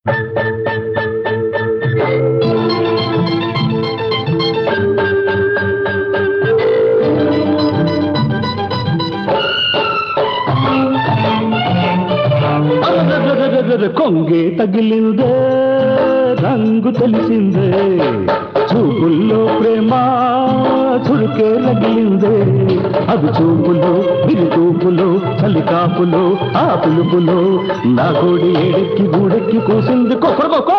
అరరరరరర కొంగే తగిలిందే రంగు తెలిసిందే చూపుల్లో ప్రేమ చురుకే రగిలిందే అది చూపులు ఇది చూపులు చలికాపులు ఆ పిలుపులు నా గోడి ఏడెక్కి గూడెక్కి కూసింది కొక్కరకొక్కో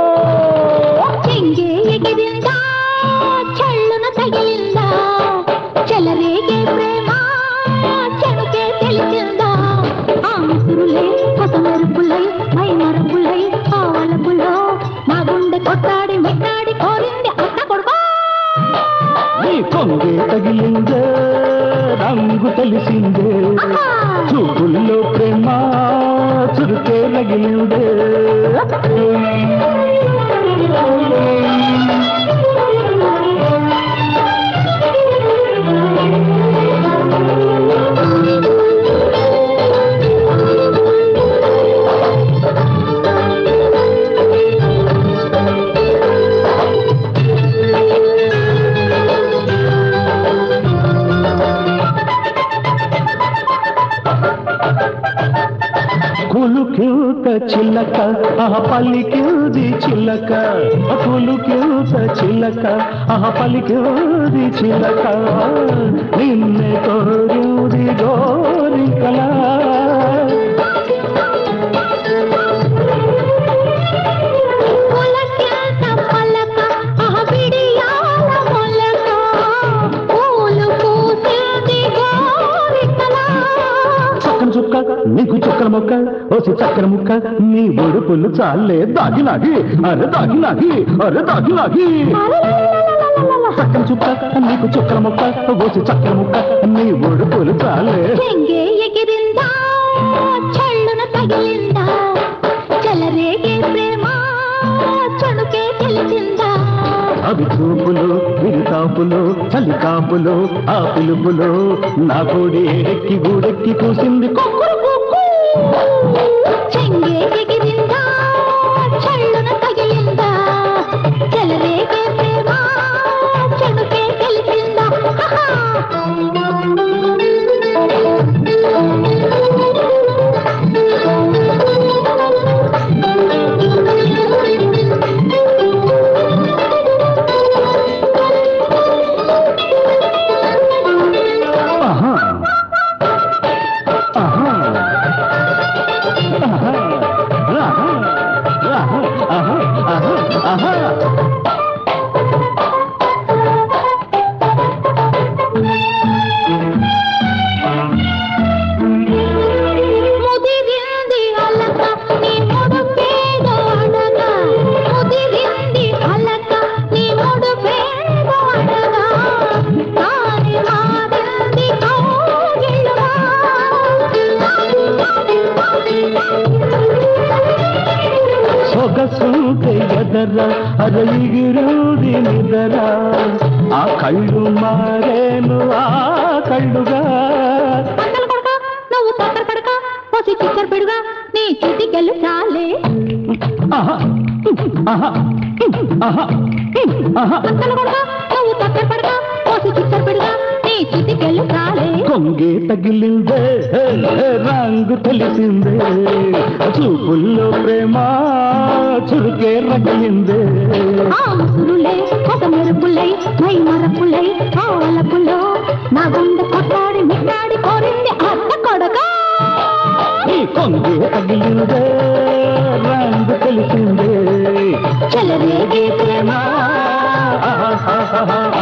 చెంగే ఎగిరిందా చల్లున తగిలిందా చెలరేగే ప్రేమ చెడుకే తెలిసిందా ఆ ముసురులై కొస మెరుపులై మై మరపులై ఆవలపులో నా గుండె కొట్టాడి మిట్టాడి కోరింది అత్త కొడుకో నీ కొంగే తగిలిందే రంగు తెలిసిందే ఆహా! చూపుల్లో ప్రేమ చురుకే రగిలిందే కులుకింత చిల్లక ఆ పలికింది చిల్లక కులుకింత చిల్లక ఆ పలికింది చిల్లక నిన్నే కోరింది గోరికలా పులకింత పలక ఆహ బిడియాల మొలక పూలు పూసింది గోరికలా చక్కన చుక్క నీకు చుక్కల మొక్క ఓసి చక్కర ముక్క నీ ఒడుపులు చాలే దాగినాగి అరే దాగినాగి అరే దాగినాగి చక్కన చుక్క నీకు చుక్కల మొక్క ఓసి చక్కర ముక్క నీ ఒడుపులు చాలే చెంగే ఎగిరిందా చల్లున తగిలిందా చెలరేగే ప్రేమ చెడుకే తెలిసిందా అవి చూపులు విరితాపులు చలికాపులు ఆ పిలుపులు నా గూడి ఎక్కి గూడెక్కి కూసింది కుక్కురుకుక్కు. చెంగే ఎగిరిందా చల్లున తగిలిందా చెలరేగే ప్రేమ చెడుకే తెలిసిందా ఆహా. ఆహా. ఆహా. ఆహా. ఆహా. ఆహా. ఆహా. ముదిరింది అలక నీ ముడుపేదో అడగా ముదిరింది అలక నీ ముడుపేదో అడగా తాని మారింది కౌగిలుగా సొగసుంటే ఎదర అరగిరుది నిదర ఆ కళ్ళు మారేను ఆ కళ్ళుగా పందల కొడక నువ్వు తొందర పడక పోసి చిచ్చర పెడుగా నీ చిటికెళ్ళు చాలే ఆహా. ఆహా. ఆహా. ఆహా. పందల కొడక నువ్వు తొందర పడక పోసి చిచ్చర పెడుగా నీ చిటికెళ్ళు చాలే కొంగే తగిలిందే హే, హే, రంగు తెలిసిందే చూపుల్లో ప్రేమ చురుకే రగిలిందే ఆ ముసురులై కొస మెరుపులై మై మరపులై ఆవలపులో నా గుండె కొట్టాడి మిట్టాడి కోరింది అత్త కొడక ఈ కొంగే తగిలిందే రంగు తెలిసిందే చెలరేగే ప్రేమ ఆహా, ఆహా, ఆహా.